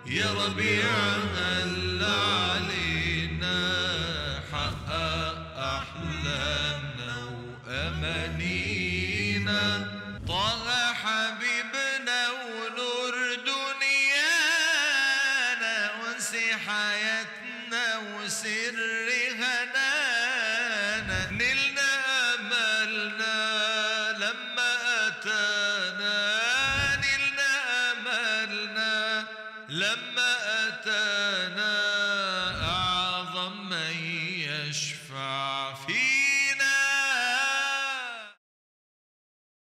يا ربيع هل علينا حقق أحلامنا وأمانينا طه حبيبنا ونور دنيانا وانسي حياتنا وسر هنانا نلنا أملنا لما أتانا نلنا أملنا لما أتانا